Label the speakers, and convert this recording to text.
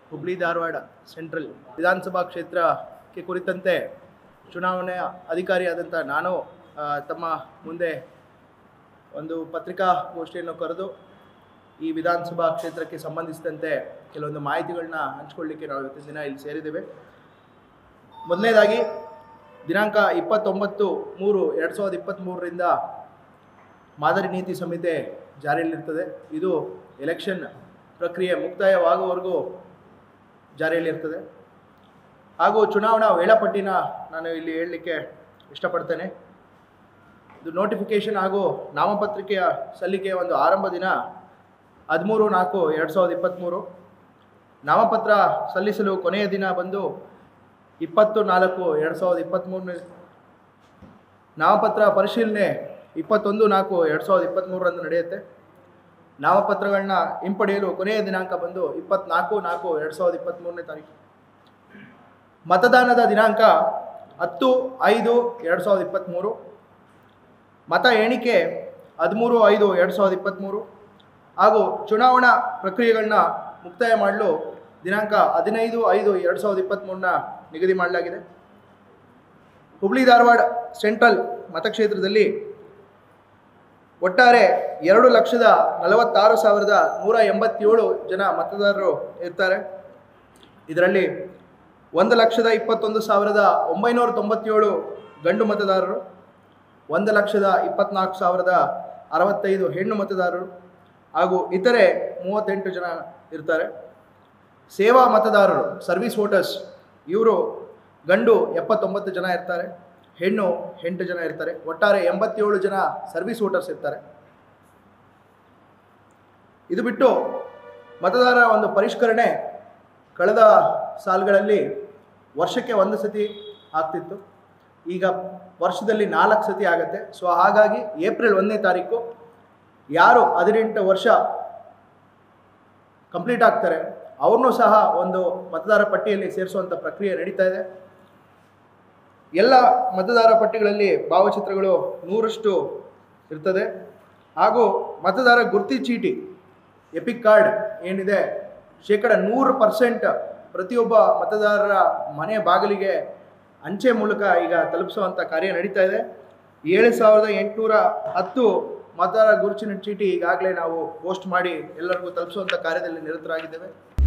Speaker 1: Hubli Dharwad central ವಿಧಾನಸಭಾ ಕ್ಷೇತ್ರಕ್ಕೆ ಕುರಿತಂತೆ ಚುನಾವಣೆಯ ಅಧಿಕಾರಿಯಾದಂಥ ನಾನು ಆ, ತಮ್ಮ ಮುಂದೆ ಒಂದು ಪತ್ರಿಕಾಗೋಷ್ಠಿಯನ್ನು ಕರೆದು ಈ ವಿಧಾನಸಭಾ ಕ್ಷೇತ್ರಕ್ಕೆ ಸಂಬಂಧಿಸಿದಂತೆ ಕೆಲವೊಂದು ಮಾಹಿತಿಗಳನ್ನ ಹಂಚ್ಕೊಳ್ಳಿಕ್ಕೆ ನಾವು ಇವತ್ತಿನ ದಿನ ಇಲ್ಲಿ ಸೇರಿದ್ದೇವೆ ಮೊದಲನೇದಾಗಿ ದಿನಾಂಕ ಇಪ್ಪತ್ತೊಂಬತ್ತು ಮೂರು ಎರಡು ಸಾವಿರದ ಇಪ್ಪತ್ತ್ಮೂರರಿಂದ ಮಾದರಿ ನೀತಿ ಸಂಹಿತೆ ಜಾರಿಯಲ್ಲಿರ್ತದೆ ಇದು ಎಲೆಕ್ಷನ್ ಪ್ರಕ್ರಿಯೆ ಮುಕ್ತಾಯವಾಗುವವರೆಗೂ ಜಾರಿಯಲ್ಲಿರ್ತದೆ ಹಾಗೂ ಚುನಾವಣಾ ವೇಳಾಪಟ್ಟಿನ ನಾನು ಇಲ್ಲಿ ಹೇಳಲಿಕ್ಕೆ ಇಷ್ಟಪಡ್ತೇನೆ ಇದು ನೋಟಿಫಿಕೇಷನ್ ಹಾಗೂ ನಾಮಪತ್ರಿಕೆಯ ಸಲ್ಲಿಕೆಯ ಒಂದು ಆರಂಭ ದಿನ ಹದಿಮೂರು ನಾಲ್ಕು ಎರಡು ಸಾವಿರದ ಇಪ್ಪತ್ತ್ಮೂರು ನಾಮಪತ್ರ ಸಲ್ಲಿಸಲು ಕೊನೆಯ ದಿನ ಬಂದು ಇಪ್ಪತ್ತು ನಾಲ್ಕು ಎರಡು ಸಾವಿರದ ಇಪ್ಪತ್ತ್ಮೂರನೇ ನಾಮಪತ್ರ ಪರಿಶೀಲನೆ ಇಪ್ಪತ್ತೊಂದು ನಾಲ್ಕು ಎರಡು ಸಾವಿರದ ಇಪ್ಪತ್ತ್ಮೂರರಂದು ನಡೆಯುತ್ತೆ ನಾಮಪತ್ರಗಳನ್ನ ಹಿಂಪಡೆಯಲು ಕೊನೆಯ ದಿನಾಂಕ ಬಂದು ಇಪ್ಪತ್ನಾಲ್ಕು ನಾಲ್ಕು ಎರಡು ಸಾವಿರದ ಇಪ್ಪತ್ತ್ಮೂರನೇ ತಾರೀಕು ಮತದಾನದ ದಿನಾಂಕ ಹತ್ತು ಐದು ಎರಡು ಸಾವಿರದ ಇಪ್ಪತ್ತ್ಮೂರು ಮತ ಎಣಿಕೆ ಹದಿಮೂರು ಐದು ಎರಡು ಸಾವಿರದ ಇಪ್ಪತ್ತ್ಮೂರು ಹಾಗೂ ಚುನಾವಣಾ ಪ್ರಕ್ರಿಯೆಗಳನ್ನ ಮುಕ್ತಾಯ ಮಾಡಲು ದಿನಾಂಕ ಹದಿನೈದು ಐದು ಎರಡು ಸಾವಿರದ ಇಪ್ಪತ್ತ್ಮೂರನ್ನ ನಿಗದಿ ಮಾಡಲಾಗಿದೆ ಹುಬ್ಳಿ ಧಾರವಾಡ ಸೆಂಟ್ರಲ್ ಮತಕ್ಷೇತ್ರದಲ್ಲಿ ಒಟ್ಟಾರೆ ಎರಡು ಲಕ್ಷದ ನಲವತ್ತಾರು ಸಾವಿರದ ನೂರ ಎಂಬತ್ತೇಳು ಜನ ಮತದಾರರು ಇರ್ತಾರೆ ಇದರಲ್ಲಿ ಒಂದು ಲಕ್ಷದ ಇಪ್ಪತ್ತೊಂದು ಸಾವಿರದ ಒಂಬೈನೂರ ತೊಂಬತ್ತೇಳು ಗಂಡು ಮತದಾರರು ಒಂದು ಲಕ್ಷದ ಇಪ್ಪತ್ನಾಲ್ಕು ಸಾವಿರದ ಅರವತ್ತೈದು ಹೆಣ್ಣು ಮತದಾರರು ಹಾಗೂ ಇತರೆ ಮೂವತ್ತೆಂಟು ಜನ ಇರ್ತಾರೆ ಸೇವಾ ಮತದಾರರು ಸರ್ವಿಸ್ ವೋಟರ್ಸ್ ಇವರು ಗಂಡು ಎಪ್ಪತ್ತೊಂಬತ್ತು ಜನ ಇರ್ತಾರೆ ಹೆಣ್ಣು ಎಂಟು ಜನ ಇರ್ತಾರೆ ಒಟ್ಟಾರೆ ಎಂಬತ್ತೇಳು ಜನ ಸರ್ವಿಸ್ ವೋಟರ್ಸ್ ಇರ್ತಾರೆ ಇದು ಬಿಟ್ಟು ಮತದಾರರ ಒಂದು ಪರಿಷ್ಕರಣೆ ಕಳೆದ ಸಾಲುಗಳಲ್ಲಿ ವರ್ಷಕ್ಕೆ ಒಂದು ಸತಿ ಆಗ್ತಿತ್ತು ಈಗ ವರ್ಷದಲ್ಲಿ ನಾಲ್ಕು ಸತಿ ಆಗುತ್ತೆ ಸೊ ಹಾಗಾಗಿ ಏಪ್ರಿಲ್ ಒಂದನೇ ತಾರೀಕು ಯಾರು ಹದಿನೆಂಟು ವರ್ಷ ಕಂಪ್ಲೀಟ್ ಆಗ್ತಾರೆ ಅವ್ರನ್ನೂ ಸಹ ಒಂದು ಮತದಾರ ಪಟ್ಟಿಯಲ್ಲಿ ಸೇರಿಸುವಂಥ ಪ್ರಕ್ರಿಯೆ ನಡೀತಾ ಇದೆ ಎಲ್ಲ ಮತದಾರ ಪಟ್ಟಿಗಳಲ್ಲಿ ಭಾವಚಿತ್ರಗಳು ನೂರಷ್ಟು ಇರ್ತದೆ ಹಾಗೂ ಮತದಾರ ಗುರ್ತಿ ಚೀಟಿ ಎಪಿಕ್ ಕಾರ್ಡ್ ಏನಿದೆ ಶೇಕಡ ನೂರು ಪರ್ಸೆಂಟ್ ಪ್ರತಿಯೊಬ್ಬ ಮತದಾರರ ಮನೆ ಬಾಗಿಲಿಗೆ ಅಂಚೆ ಮೂಲಕ ಈಗ ತಲುಪಿಸುವಂಥ ಕಾರ್ಯ ನಡೀತಾ ಇದೆ ಏಳು ಸಾವಿರದ ಎಂಟುನೂರ ಹತ್ತು ಮತದಾರ ಗುರುತಿನ ಚೀಟಿ ಈಗಾಗಲೇ ನಾವು ಪೋಸ್ಟ್ ಮಾಡಿ ಎಲ್ಲರಿಗೂ ತಲುಪಿಸುವಂಥ ಕಾರ್ಯದಲ್ಲಿ ನಿರತರಾಗಿದ್ದೇವೆ